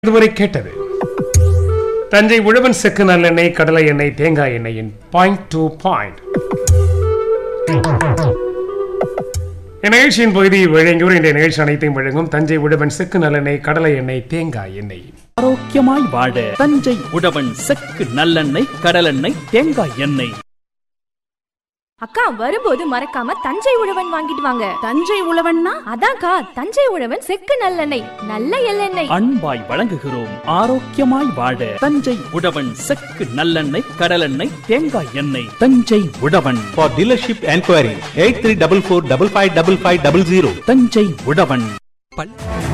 இதுவரை கேட்டது தஞ்சை உழவன் செக்கு நல்லெண்ணெய் கடலை எண்ணெய் தேங்காய் எண்ணெயின் பாயிண்ட் டு பாயிண்ட் இந்நிகழ்ச்சியின் பகுதி வழங்கியோர் இந்த நிகழ்ச்சி அனைத்தையும் வழங்கும் தஞ்சை உழவன் செக்கு நல்லெண்ணெய் கடலை எண்ணெய் தேங்காய் எண்ணெய் ஆரோக்கியமாய் வாழ தஞ்சை உழவன் செக்கு நல்லெண்ணெய் கடலெண்ணெய் தேங்காய் எண்ணெய் அக்கா வரும்போது மறக்காம தஞ்சை உழவன் வாங்கிட்டு வாங்க தஞ்சை உழவன்னா அதான்க்கா தஞ்சை உழவன் செக்கு நல்லெண்ணெய் நல்ல எள்ளெண்ணெய் அன்பாய் வழங்குகிறோம் ஆரோக்கியமாய் வாழ தஞ்சை உழவன் செக்கு நல்லெண்ணெய் கடலெண்ணெய் தேங்காய் எண்ணெய் தஞ்சை உழவன் For dealership enquiry, 8344 555500. Thanjai Uzhavan